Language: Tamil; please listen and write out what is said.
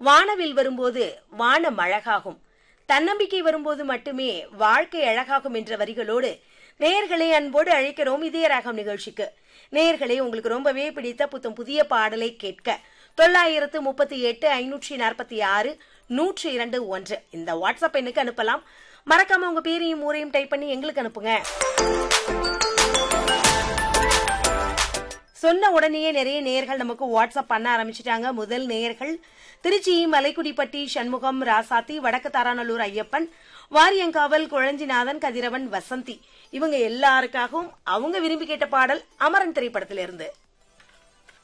வானவில் வரும்போது வானம் அழகாகும் தன்னம்பிக்கை வரும்போது மட்டுமே வாழ்க்கை அழகாகும் என்ற வரிகளோடு நேயர்களை அன்போடு அழைக்கிறோம் இதய ராகம் நிகழ்ச்சிக்கு நேயர்களே உங்களுக்கு ரொம்பவே பிடித்த புத்தம் புதிய பாடலை கேட்க தொள்ளாயிரத்து முப்பத்தி எட்டு ஐநூற்றி நாற்பத்தி ஆறு நூற்றி இரண்டு ஒன்று இந்த வாட்ஸ்அப் எண்ணுக்கு அனுப்பலாம் மறக்காம உங்க பேரையும் ஊரையும் டைப் பண்ணி எங்களுக்கு அனுப்புங்க சொன்ன உடனேயே நிறைய நேயர்கள் நமக்கு வாட்ஸ்அப் பண்ண ஆரம்பிச்சிட்டாங்க முதல் நேயர்கள் திருச்சி மலைக்குடிப்பட்டி சண்முகம் ராசாத்தி வடக்கு தாராநல்லூர் ஐயப்பன் வாரியங்காவல் குழஞ்சிநாதன் கதிரவன் வசந்தி இவங்க எல்லாருக்காகவும் அவங்க விரும்பி கேட்ட பாடல் அமரன் திரைப்படத்திலிருந்து